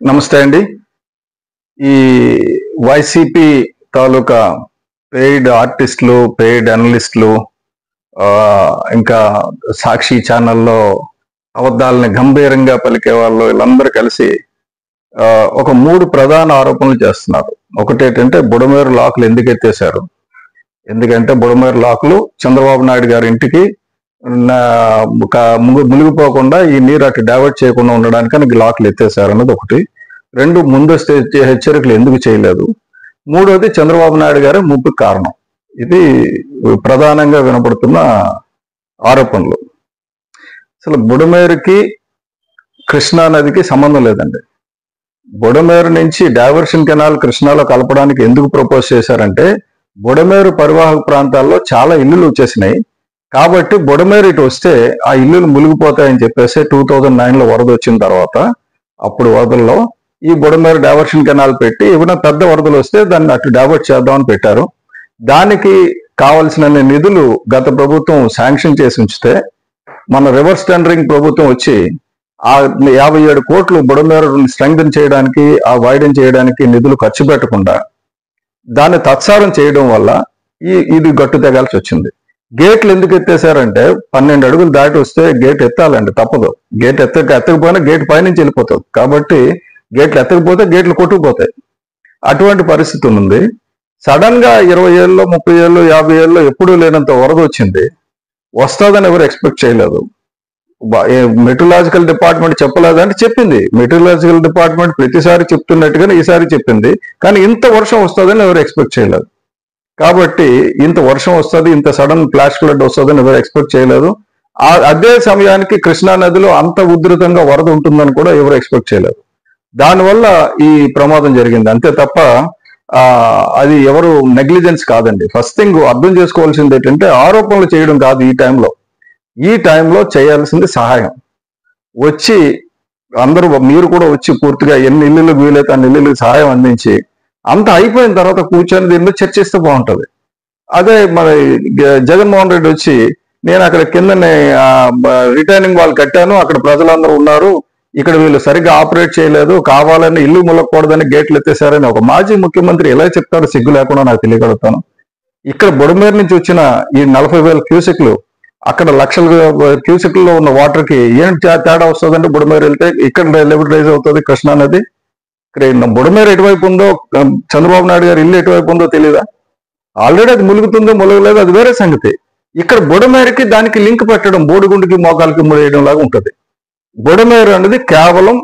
నమస్తే అండి ఈ వైసీపీ తాలూకా పెయిడ్ ఆర్టిస్టులు పెయిడ్ అనలిస్టులు ఆ, ఇంకా సాక్షి ఛానల్లో అబద్ధాలని గంభీరంగా పలికే వాళ్ళు వీళ్ళందరూ కలిసి ఆ, ఒక మూడు ప్రధాన ఆరోపణలు చేస్తున్నారు ఒకటేంటంటే బుడమేరు లాకులు ఎందుకు ఎత్తేశారు ఎందుకంటే బుడమేరు లాకులు చంద్రబాబు నాయుడు గారి ఇంటికి నా- క- ముగు- మునిగిపోకుండా ఈ నీరు అటు డైవర్ట్ చేయకుండా ఉండడానికి లాకులు ఎత్తేసారు అన్నది ఒకటి రెండు ముందస్తు హెచ్చ- హెచ్చరికలు ఎందుకు చేయలేదు మూడోది చంద్రబాబు నాయుడు గారే ముప్పుకి కారణం ఇది ప్రధానంగా వినపడుతున్న ఆరోపణలు అసలు బుడమేరుకి కృష్ణా నదికి సంబంధం లేదండి బుడమేరు నుంచి డైవర్షన్ కెనాల్ కృష్ణాలో కలపడానికి ఎందుకు ప్రపోజ్ చేశారంటే బుడమేరు పరివాహక ప్రాంతాల్లో చాలా ఇల్లులు వచ్చేసినాయి కాబట్టి బుడమేరు ఇటు వస్తే ఆ ఇల్లులు మునిగిపోతాయని చెప్పేసి టూ థౌజండ్ నైన్ లో వరద వచ్చిన తర్వాత అప్పుడు వరదల్లో ఈ బుడమేరు డైవర్షన్ కెనాల్ పెట్టి ఏమైనా పెద్ద వరదలు వస్తే దాన్ని అటు డైవర్ట్ చేద్దామని పెట్టారు దానికి కావలసిన నిధులు గత ప్రభుత్వం శాంక్షన్ చేసి ఉంచితే మన రివర్స్ టెండరింగ్ ప్రభుత్వం వచ్చి ఆ యాభై ఏడు కోట్లు బుడమేరు స్ట్రెంగ్థన్ చేయడానికి ఆ వైడెన్ చేయడానికి నిధులు ఖర్చు పెట్టకుండా దాన్ని తత్సారం చేయడం వల్ల ఈ ఇది గట్టు తెగాల్సి వచ్చింది గేట్లు ఎందుకు ఎత్తేసారంటే పన్నెండు అడుగులు దాటి వస్తే గేట్ ఎత్తాలండి తప్పదు గేట్ ఎత్తక ఎత్తకపోయినా గేట్ పైనుంచి వెళ్ళిపోతుంది కాబట్టి గేట్లు ఎత్తకపోతే గేట్లు కొట్టుకుపోతాయి అటువంటి పరిస్థితి ఉంది సడన్ గా ఇరవై ఏళ్ళు ముప్పై ఏళ్ళు యాభై ఏళ్ళు ఎప్పుడూ లేనంత వరద వచ్చింది వస్తుందని ఎవరు ఎక్స్పెక్ట్ చేయలేదు మెట్రలాజికల్ డిపార్ట్మెంట్ చెప్పలేదంటే చెప్పింది మెట్రలాజికల్ డిపార్ట్మెంట్ ప్రతిసారి చెప్తున్నట్టుగానే ఈసారి చెప్పింది కానీ ఇంత వర్షం వస్తుందని ఎవరు ఎక్స్పెక్ట్ చేయలేదు కాబట్టి ఇంత వర్షం వస్తుంది ఇంత సడన్ ఫ్లాష్ ఫ్లడ్ వస్తుందని ఎవరు ఎక్స్పెక్ట్ చేయలేదు ఆ అదే సమయానికి కృష్ణా నదిలో అంత ఉధృతంగా వరద ఉంటుందని కూడా ఎవరు ఎక్స్పెక్ట్ చేయలేదు దానివల్ల ఈ ప్రమాదం జరిగింది అంతే తప్ప ఆ అది ఎవరు నెగ్లిజెన్స్ కాదండి ఫస్ట్ థింగ్ అర్థం చేసుకోవాల్సింది ఏంటంటే ఆరోపణలు చేయడం కాదు ఈ టైంలో ఈ టైంలో చేయాల్సింది సహాయం వచ్చి అందరూ మీరు కూడా వచ్చి పూర్తిగా ఎన్ని ఇల్లులకు వీలైతే అన్ని ఇల్లులకు సహాయం అందించి అంత అయిపోయిన తర్వాత కూర్చొని దీని మీద చర్చిస్తే బాగుంటది అదే మన గ- జగన్మోహన్ రెడ్డి వచ్చి నేను అక్కడ కిందనే రిటైనింగ్ వాళ్ళు కట్టాను అక్కడ ప్రజలందరూ ఉన్నారు ఇక్కడ వీళ్ళు సరిగ్గా ఆపరేట్ చేయలేదు కావాలని ఇల్లు ములకూడదని గేట్లు ఎత్తేసారని ఒక మాజీ ముఖ్యమంత్రి ఎలా చెప్తారో సిగ్గు లేకుండా నాకు తెలియగలుగుతాను ఇక్కడ బుడమేరు నుంచి వచ్చిన ఈ నలభై వేల క్యూసెక్లు అక్కడ లక్షల క్యూసెక్లలో ఉన్న వాటర్ కి ఏం తే- తేడా వస్తుందంటే బుడమేరు వెళ్తే ఇక్కడ లెవెల్ రైజ్ అవుతుంది కృష్ణా నది ఇక్కడ ఈ బుడమేరు ఎటువైపు ఉందో ఆ, చంద్రబాబు నాయుడు గారి ఇల్లు ఎటువైపు ఉందో తెలియదా ఆల్రెడీ అది ములుగుతుందో ములగలేదు అది వేరే సంగతి ఇక్కడ బుడమేరుకి దానికి లింక్ పెట్టడం బోడిగుండికి మోకాలకి ముడేయడం లాగా ఉంటది బుడమేరు అనేది కేవలం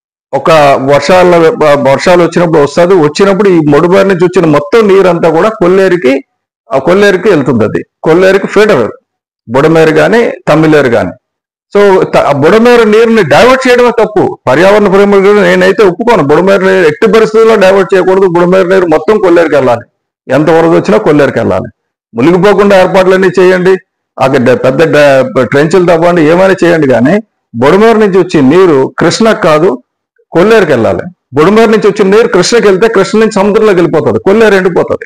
ఒక వర్షాల వర్షాలు వచ్చినప్పుడు వస్తుంది వచ్చినప్పుడు ఈ బుడమేరు నుంచి వచ్చిన మొత్తం నీరంతా కూడా కొల్లేరుకి ఆ కొల్లేరుకి వెళ్తుంది అది కొల్లేరుకి ఫీడర్ బుడమేరు గాని తమిళేరు గాని సో త- ఆ బుడమేరు నీరుని డైవర్ట్ చేయడమే తప్పు పర్యావరణ ప్రేమికులు నేనైతే ఒప్పుకోను బుడమేరు నీరు ఎట్టి పరిస్థితుల్లో డైవర్ట్ చేయకూడదు బుడమేరు నీరు మొత్తం కొల్లేరుకి వెళ్ళాలి ఎంత వరద వచ్చినా కొల్లేరుకి వెళ్ళాలి మునిగిపోకుండా ఏర్పాట్లన్నీ చేయండి అక్కడ డ- పెద్ద డ- ట్రెంచులు తప్పండి ఏమైనా చేయండి కానీ బుడమేరు నుంచి వచ్చే నీరు కృష్ణకు కాదు కొల్లేరుకి వెళ్ళాలి బుడమేరు నుంచి వచ్చిన నీరు కృష్ణకి వెళ్తే కృష్ణ నుంచి సముద్రంలోకి వెళ్ళిపోతుంది కొల్లేరు ఎండిపోతుంది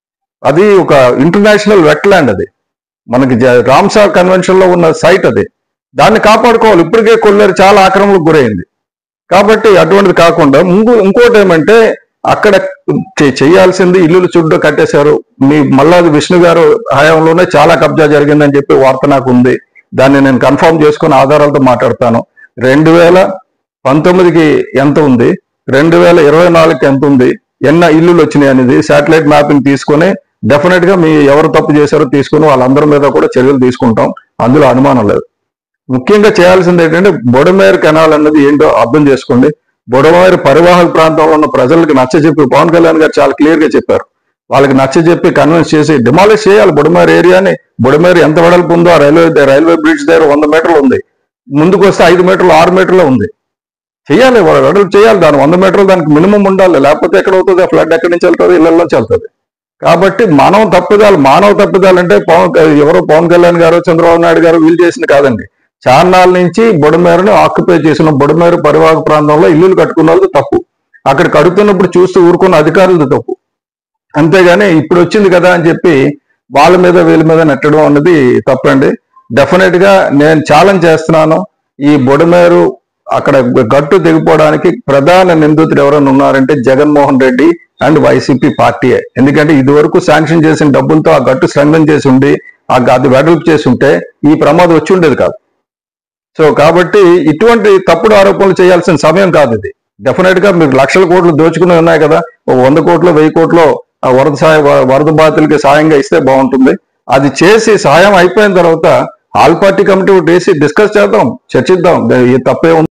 అది ఒక ఇంటర్నేషనల్ వెట్ ల్యాండ్ అది మనకి జ- రామ్సార్ కన్వెన్షన్ లో ఉన్న సైట్ అది దాన్ని కాపాడుకోవాలి ఇప్పటికే కొల్లేరు చాలా ఆక్రమణకు గురైంది కాబట్టి అటువంటిది కాకుండా ఇంకో ఇంకోటి ఏమంటే అక్కడ చే- చేయాల్సింది ఇల్లులు చుట్టూ కట్టేశారు మీ మల్లాది విష్ణు గారు హయాంలోనే చాలా కబ్జా జరిగిందని చెప్పి వార్త నాకు ఉంది దాన్ని నేను కన్ఫర్మ్ చేసుకుని ఆధారాలతో మాట్లాడతాను రెండు వేల పంతొమ్మిదికి ఎంత ఉంది రెండు వేల ఇరవై నాలుగుకి ఎంత ఉంది ఎన్న ఇల్లులు వచ్చినాయి అనేది శాటిలైట్ మ్యాపింగ్ తీసుకొని డెఫినెట్ గా మీ ఎవరు తప్పు చేశారో తీసుకుని వాళ్ళందరి మీద కూడా చర్యలు తీసుకుంటాం అందులో అనుమానం లేదు ముఖ్యంగా చేయాల్సింది ఏంటంటే బొడమేరు కెనాల్ అన్నది ఏంటో అర్థం చేసుకోండి బొడమేరు పరివాహక ప్రాంతంలో ఉన్న ప్రజలకు నచ్చ చెప్పి పవన్ కళ్యాణ్ గారు చాలా క్లియర్ గా చెప్పారు వాళ్ళకి నచ్చ చెప్పి కన్విన్స్ చేసి డిమాలిష్ చేయాలి బుడమేరు ఏరియాని బుడమేరు ఎంత వెడల్పు ఉందో ఆ రైల్వే రైల్వే బ్రిడ్జ్ దగ్గర వంద మీటర్లు ఉంది ముందుకు వస్తే ఐదు మీటర్లు ఆరు మీటర్లు ఉంది చేయాలి వాళ్ళు వెడల్పు చేయాలి దాని వంద మీటర్లు దానికి మినిమం ఉండాలి లేకపోతే ఎక్కడ అవుతుంది ఆ ఫ్లడ్ ఎక్కడి నుంచి వెళ్తుంది ఇళ్లలో వెళ్తుంది కాబట్టి మనం తప్పిదాలు మానవ తప్పిదాలు అంటే పవన్ ఎవరో పవన్ కళ్యాణ్ గారు చంద్రబాబు నాయుడు గారు వీళ్ళు చేసింది కాదండి చార్నాల నుంచి బుడమేరును ఆక్యుపై చేసిన బుడమేరు పరివాహక ప్రాంతంలో ఇల్లులు కట్టుకున్న వాళ్ళది తప్పు అక్కడ కడుతున్నప్పుడు చూస్తూ ఊరుకున్న అధికారులది తప్పు అంతేగాని ఇప్పుడు వచ్చింది కదా అని చెప్పి వాళ్ళ మీద వీళ్ళ మీద నెట్టడం అన్నది తప్పండి డెఫినెట్ గా నేను ఛాలెంజ్ చేస్తున్నాను ఈ బుడమేరు అక్కడ గట్టు దిగిపోవడానికి ప్రధాన నిందితుడు ఎవరైనా ఉన్నారంటే జగన్మోహన్ రెడ్డి అండ్ వైసీపీ పార్టీయే ఎందుకంటే ఇది వరకు శాంక్షన్ చేసిన డబ్బులతో ఆ గట్టు స్ట్రెంగ్థన్ చేసి ఉండి ఆ అది వెడల్పు చేసి ఉంటే ఈ ప్రమాదం వచ్చి ఉండేది కాదు సో కాబట్టి ఇటువంటి తప్పుడు ఆరోపణలు చేయాల్సిన సమయం కాదు ఇది డెఫినెట్ గా మీరు లక్షల కోట్లు దోచుకుని ఉన్నాయి కదా ఓ వంద కోట్లు వెయ్యి కోట్లు ఆ వరద సాయ వరద బాధితులకి సాయంగా ఇస్తే బాగుంటుంది అది చేసి సాయం అయిపోయిన తర్వాత ఆల్ పార్టీ కమిటీ ఒకటి వేసి డిస్కస్ చేద్దాం చర్చిద్దాం ఈ తప్పే ఉంది